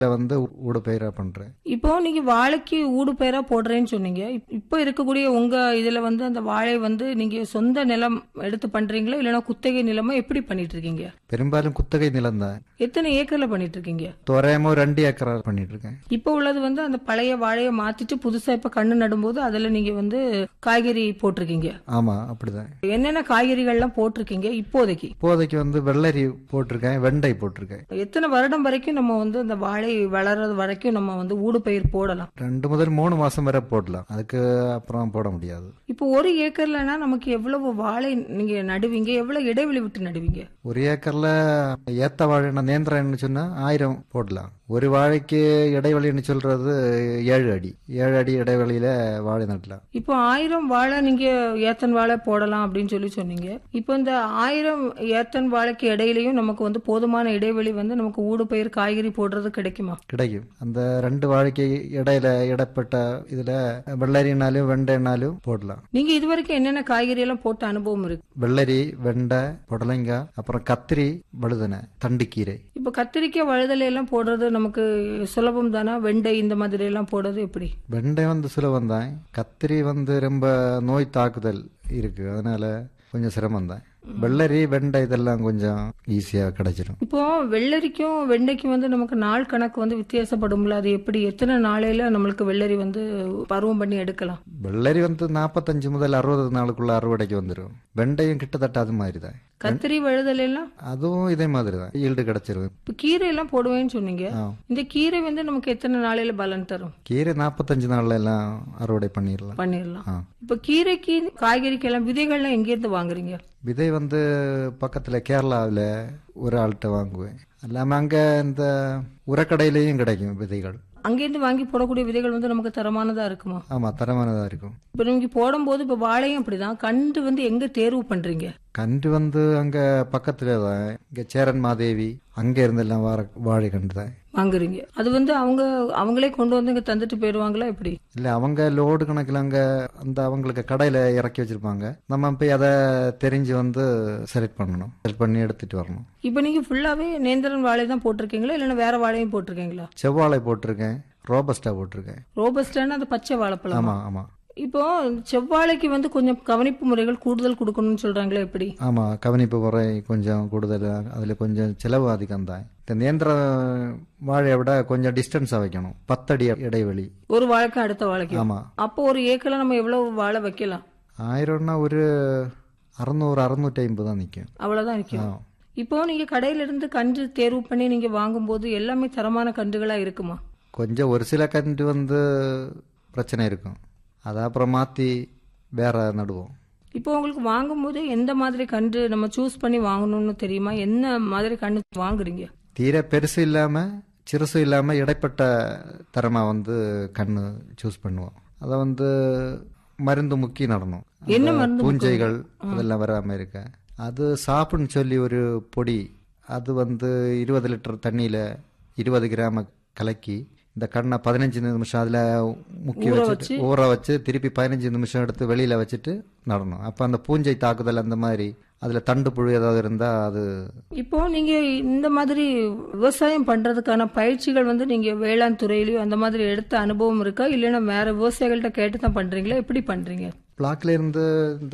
வந்து ஊடு பயிரா பண்றேன் இப்போ நீங்க வாழைக்கு ஊடு பயிரா போடுறேன்னு சொன்னீங்க இப்- இப்போ இருக்கக்கூடிய உங்க இதுல வந்து அந்த வாழை வந்து நீங்க சொந்த நிலம் எடுத்து பண்றீங்களா இல்லைன்னா குத்தகை நிலமா எப்படி பண்ணிட்டு இருக்கீங்க பெரும்பாலும் குத்தகை நிலம் தான் எத்தனை ஏக்கர்ல பண்ணிட்டு இருக்கீங்க தோராயமா ஒரு ரெண்டு ஏக்கரா பண்ணிட்டு இருக்கேன் இப்போ உள்ளது வந்து அந்த பழைய வாழையை மாத்திட்டு புதுசா இப்ப கண்ணு நடும்போது அதுல நீங்க வந்து காய்கறி போட்டிருக்கீங்க ஆமா அப்படிதான் என்னென்ன காய்கறிகள்லாம் போட்டிருக்கீங்க இப்போதைக்கு இப்போதைக்கு வந்து வெள்ளரி போட்டிருக்கேன் வெண்டை போட்டிருக்கேன் எத்தனை வருடம் வரைக்கும் நம்ம வந்து அந்த வாழை வளர்றது வரைக்கும் நம்ம வந்து ஊடு பயிர் போடலாம் ரெண்டு முதல் மூணு மாசம் வரை போடலாம் அதுக்கு அப்புறம் போட முடியாது இப்போ ஒரு ஏக்கர்லனா நமக்கு எவ்வளவு வாழை நீங்க நடுவீங்க எவ்வளவு இடைவெளி விட்டு நடுவீங்க ஒரு ஏக்கர்ல ஏத்த வாழைன்னா நேந்திரம்னு சொன்னா ஆயிரம் போடலாம் ஒரு வாழைக்கு இடைவெளின்னு சொல்றது ஏழு அடி ஏழு அடி இடைவெளியில வாழை நடலாம் இப்போ ஆயிரம் வாழை நீங்க ஏத்தன் வாழை போடலாம் அப்படின்னு சொல்லி சொன்னீங்க இப்போ இந்த ஆயிரம் ஏத்தன் வாழைக்கு இடையிலயும் நமக்கு வந்து போதுமான இடைவெளி வந்து நமக்கு ஊடு பயிர் காய்கறி போடுறது கிடைக்குமா கிடைக்கும் அந்த ரெண்டு வாழைக்கு இடையில இடப்பட்ட இதுல வெள்ளரினாலும் வெண்டைனாலும் போடலாம் நீங்க இது வரைக்கும் என்னென்ன காய்கறி எல்லாம் போட்ட அனுபவம் இருக்கு வெள்ளரி வெண்டை புடலங்காய் அப்புறம் கத்திரி வழுதனை தண்டுக்கீரை இப்போ கத்திரிக்காய் வழுதலை எல்லாம் போடுறது நமக்கு சுலபம் தானா வெண்டை இந்த மாதிரி எல்லாம் போடுறது எப்படி வெண்டை வந்து சுலபம் தான் கத்திரி வந்து ரொம்ப நோய் தாக்குதல் இருக்கு அதனால கொஞ்சம் சிரமம் தான் வெள்ளரி வெண்டை இதெல்லாம் கொஞ்சம் ஈஸியா கிடைச்சிடும் இப்போ வெள்ளரிக்கும் வெண்டைக்கும் வந்து நமக்கு நாள் கணக்கு வந்து வித்தியாசப்படும்ல அது எப்படி எத்தனை நாளையில நம்மளுக்கு வெள்ளரி வந்து பருவம் பண்ணி எடுக்கலாம் வெள்ளரி வந்து நாற்பத்தஞ்சு முதல் அறுபது நாளுக்குள்ள அறுவடைக்கு வந்துடும் வெண்டையும் கிட்டத்தட்ட அது மாதிரி தான் கத்திரி வழுதலை எல்லாம் அதுவும் இதே மாதிரி தான் ஈல்டு கிடைச்சிரும் இப்போ கீரை எல்லாம் போடுவேன்னு சொன்னீங்க ஆ. இந்த கீரை வந்து நமக்கு எத்தனை நாளையில பலன் தரும் கீரை நாற்பத்தஞ்சு நாள்ல எல்லாம் அறுவடை பண்ணிடலாம் பண்ணிடலாம் ஆ. இப்போ கீரைக்கு காய்கறிக்கு எல்லாம் விதைகள்லாம் எங்கேருந்து வாங்குறீங்க விதை வந்து பக்கத்துல கேரளாவில் ஒரு ஆள்கிட்ட வாங்குவேன் இல்லாம அங்க இந்த உரக்கடையிலையும் கிடைக்கும் விதைகள் அங்கேருந்து வாங்கி போடக்கூடிய விதைகள் வந்து நமக்கு தரமானதா இருக்குமா ஆமா தரமானதா இருக்கும் இப்போ நீங்க போடும்போது இப்போ வாழையும் அப்படிதான் கண்டு வந்து எங்க தேர்வு பண்றீங்க கன்று வந்து அங்க பக்கத்துல தான் இங்க சேரன் மாதேவி அங்க இருந்தெல்லாம் வார வாழை கன்று தான் வாங்குறீங்க அது வந்து அவங்க அவங்களே கொண்டு வந்து இங்க தந்துட்டு போயிடுவாங்களா எப்படி இல்ல அவங்க லோடு கணக்குல அங்க அந்த அவங்களுக்கு கடையில இறக்கி வச்சிருப்பாங்க நம்ம போய் அதை தெரிஞ்சு வந்து செலக்ட் பண்ணணும் செலக்ட் பண்ணி எடுத்துட்டு வரணும் இப்போ நீங்க ஃபுல்லாவே நேந்திரன் வாழை தான் போட்டிருக்கீங்களா இல்லைன்னா வேற வாழையும் போட்டிருக்கீங்களா செவ்வாழை போட்டிருக்கேன் ரோபஸ்டா போட்டிருக்கேன் ரோபஸ்டான அது பச்சை வாழைப்பழம் ஆமா ஆமா இப்போ செவ்வாழைக்கு வந்து கொஞ்சம் கவனிப்பு முறைகள் கூடுதல் கொடுக்கணும்னு சொல்றாங்களே எப்படி ஆமா கவனிப்பு முறை கொஞ்சம் கூடுதல் அதுல கொஞ்சம் செலவு அதிகம் தான் இந்த நேந்திர வாழையை விட கொஞ்சம் டிஸ்டன்ஸா வைக்கணும் பத்தடி இடைவெளி ஒரு வாழைக்கு அடுத்த வாழைக்கு ஆமா அப்போ ஒரு ஏக்கர்ல நம்ம எவ்வளவு வாழை வைக்கலாம் ஆயிரம்னா ஒரு அறுநூறு அறுநூற்றி ஐம்பது தான் நிற்கும் அவ்வளவுதான் நிற்கும் இப்போ நீங்க கடையில இருந்து கன்று தேர்வு பண்ணி நீங்க வாங்கும்போது எல்லாமே தரமான கன்றுகளா இருக்குமா கொஞ்சம் ஒரு சில கன்று வந்து பிரச்சனை இருக்கும் அதை அப்புறம் மாற்றி வேற நடுவோம் இப்போ உங்களுக்கு வாங்கும்போது எந்த மாதிரி கன்று நம்ம சூஸ் பண்ணி வாங்கணும்னு தெரியுமா என்ன மாதிரி கன்று வாங்குறீங்க தீர பெருசு இல்லாமல் சிறுசு இல்லாமல் இடைப்பட்ட தரமாக வந்து கண்ணு சூஸ் பண்ணுவோம் அதை வந்து மருந்து முக்கி நடணும் என்ன அந்த மருந்து பூஞ்சைகள் அதெல்லாம் வராமல் இருக்க அது சாப்புன்னு சொல்லி ஒரு பொடி அது வந்து இருபது லிட்டர் தண்ணியில் இருபது கிராம கலக்கி இந்த கண்ணை பதினஞ்சு நிமிஷம் அதில் முக்கி வச்சுட்டு ஊற வச்சு திருப்பி பதினஞ்சு நிமிஷம் எடுத்து வெளியில் வச்சுட்டு நடணும் அப்போ அந்த பூஞ்சை தாக்குதல் அந்த மாதிரி அதில் தண்டு புழு ஏதாவது இருந்தால் அது இப்போ நீங்க இந்த மாதிரி விவசாயம் பண்றதுக்கான பயிற்சிகள் வந்து நீங்க வேளாண் துறையிலயோ அந்த மாதிரி எடுத்த அனுபவம் இருக்கா இல்லைன்னா வேற விவசாயிகள்ட்ட கேட்டு தான் பண்றீங்களா எப்படி பண்றீங்க பிளாக்ல இருந்து இந்த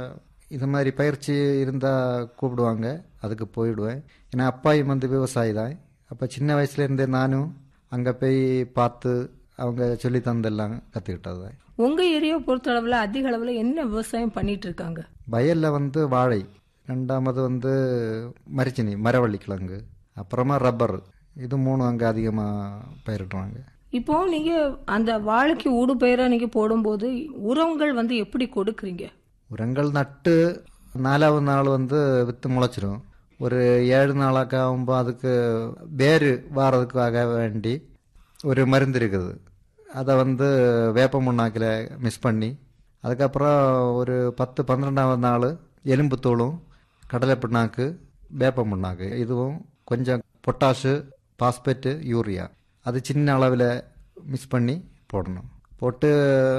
இது மாதிரி பயிற்சி இருந்தால் கூப்பிடுவாங்க அதுக்கு போயிடுவேன் ஏன்னா அப்பாயும் வந்து விவசாயி தான் அப்போ சின்ன வயசுல இருந்தே நானும் அங்கே போய் பார்த்து அவங்க சொல்லி தந்தெல்லாம் கற்றுக்கிட்டது தான் உங்க ஏரியா பொறுத்த அளவுல அதிக அளவுல என்ன விவசாயம் பண்ணிட்டு இருக்காங்க வயலில் வந்து வாழை ரெண்டாமது வந்து மரிச்சினி மரவள்ளி கிழங்கு அப்புறமா ரப்பர் இது மூணு அங்கே அதிகமாக பயிரிடுறாங்க இப்போ நீங்க அந்த வாழைக்கு ஊடு பயிரா நீங்க போடும்போது உரங்கள் வந்து எப்படி கொடுக்குறீங்க உரங்கள் நட்டு நாலாவது நாள் வந்து வித்து முளைச்சிரும் ஒரு ஏழு நாளாக்க ஆகும்போது அதுக்கு வேறு வாரதுக்காக வேண்டி ஒரு மருந்து இருக்குது அதை வந்து வேப்ப முன்னாக்கில் மிஸ் பண்ணி அதுக்கப்புறம் ஒரு பத்து பன்னிரெண்டாவது நாள் எலும்பு தூளும் கடலை பிண்ணாக்கு வேப்ப முன்னாக்கு இதுவும் கொஞ்சம் பொட்டாஷு பாஸ்பேட்டு யூரியா அது சின்ன அளவில் மிக்ஸ் பண்ணி போடணும் போட்டு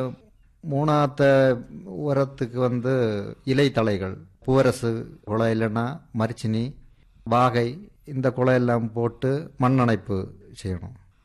மூணாத்த உரத்துக்கு வந்து இலை தழைகள் பூவரசு குலை இல்லைன்னா மரிச்சினி வாகை இந்த குலையெல்லாம் போட்டு மண்ணணைப்பு செய்யணும்